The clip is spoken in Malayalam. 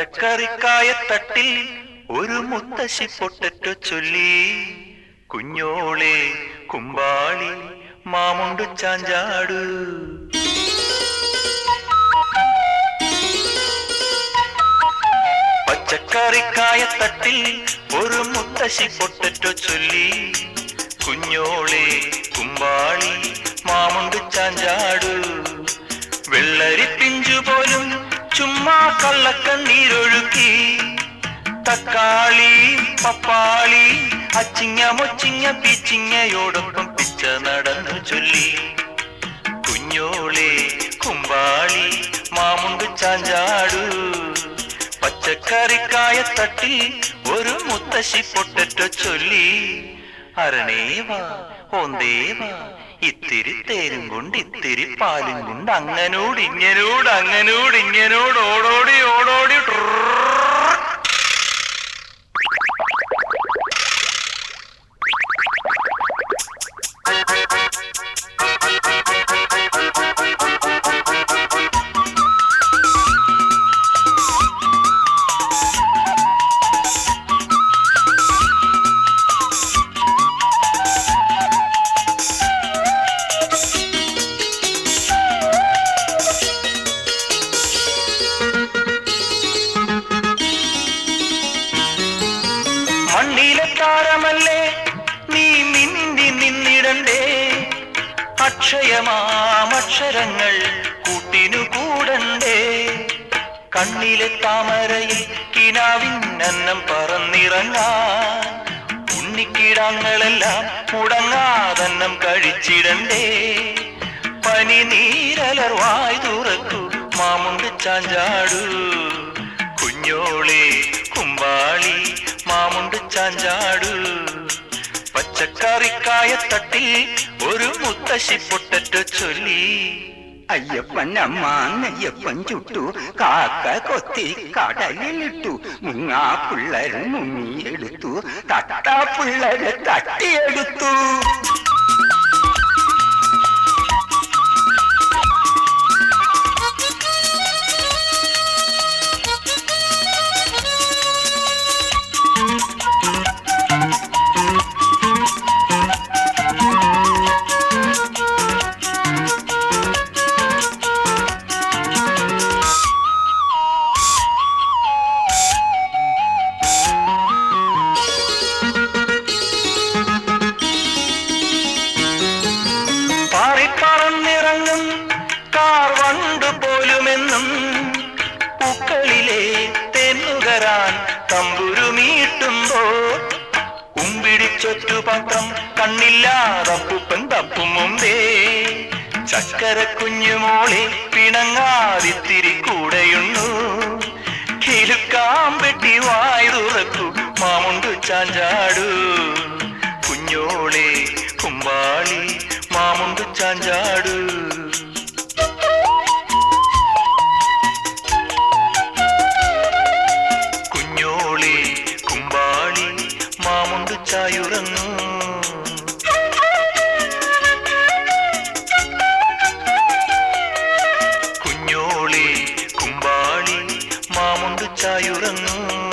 പച്ചക്കറിക്കായത്തട്ടിൽ ഒരു മുത്തശ്ശി പൊട്ടറ്റോ ചൊല്ലി കുഞ്ഞോളെ കുമ്പാളി മാമുണ്ടു ചാഞ്ചാടു പച്ചക്കറിക്കായത്തട്ടിൽ ഒരു മുത്തശ്ശി പൊട്ടറ്റോ ചൊല്ലി കുഞ്ഞോളെ കുമ്പാളി മാമുണ്ടു ചാഞ്ചാടു വെള്ളരി പിഞ്ചു പോലും ചുമ്മാ കള്ളക്കണ്ണീരൊഴുക്കി തക്കാളി പപ്പാളി അച്ചിങ്ങ മൊച്ചിങ്ങ പീച്ചിങ്ങയോടൊപ്പം പിച്ച നടന്നു ചൊല്ലി കുഞ്ഞോളെ കുമ്പാളി മാമുണ്ട് ചാഞ്ചാടു പച്ചക്കറിക്കായ തട്ടി ഒരു മുത്തശ്ശി പൊട്ടറ്റോ ചൊല്ലി അരണേവാ ഓന്തേവാ ഇത്തിരി തേരും കൊണ്ട് ഇത്തിരി പാലും കൊണ്ട് അങ്ങനോട് ഇങ്ങനോട് അങ്ങനോട് ഇങ്ങനോട് ഓടോടി ഓടോടി ട്രർ. മണ്ണിലെ താരമല്ലേ നീ മിന്നി നിന്നിടണ്ടേ അക്ഷയമാമക്ഷരങ്ങൾ കൂട്ടിനു കൂടണ്ടേ കണ്ണിലെ താമരയിൽ കിനാവിന്നന്നം പറന്നിറങ്ങാൻ ഉണ്ണിക്കിടാങ്ങളെല്ലാം മുടങ്ങാതന്നം കഴിച്ചിടണ്ടേ പനി നീരലർവായി തുറക്കൂ മാമുണ്ട് ചാഞ്ചാടു കുഞ്ഞോളെ കുമ്പാളി മാമുണ്ട് ചാഞ്ചാടു പച്ചക്കറിക്കായ തട്ടി ഒരു മുത്തശ്ശി പൊട്ടറ്റോ ചൊല്ലി അയ്യപ്പൻ അമ്മ നെയ്യപ്പൻ ചുട്ടു കാക്ക കൊത്തി കടലിലിട്ടു മുങ്ങാ പിള്ളേര് മുങ്ങിയെടുത്തു തട്ടാ പിള്ളേരെ തട്ടിയെടുത്തു പാറിപ്പറന്നിറങ്ങും കാർ വണ്ട് പോലുമെന്നും പൂക്കളിലെ തെന്നുകരാൻ തമ്പുരുമീട്ടുമ്പോൾ കുമ്പിടിച്ചൊറ്റുപാത്രം കണ്ണില്ലാതപ്പുപ്പൻ തപ്പും മുമ്പേ ചക്കര കുഞ്ഞുമോളെ പിണങ്ങാതിത്തിരി കൂടെയുണ്ണു കിലുക്കാമ്പെട്ടി വായ് തുറക്കു മാമുണ്ടു ചാഞ്ചാടു കുഞ്ഞോളെ കുമ്പാളി മാമുണ്ടു ചാഞ്ചാടു കുഞ്ഞോളെ കുമ്പാളി മാമുണ്ടു ചായുറങ്ങൂ കുഞ്ഞോളെ കുമ്പാളി മാമുണ്ടു ചായുറങ്ങൂ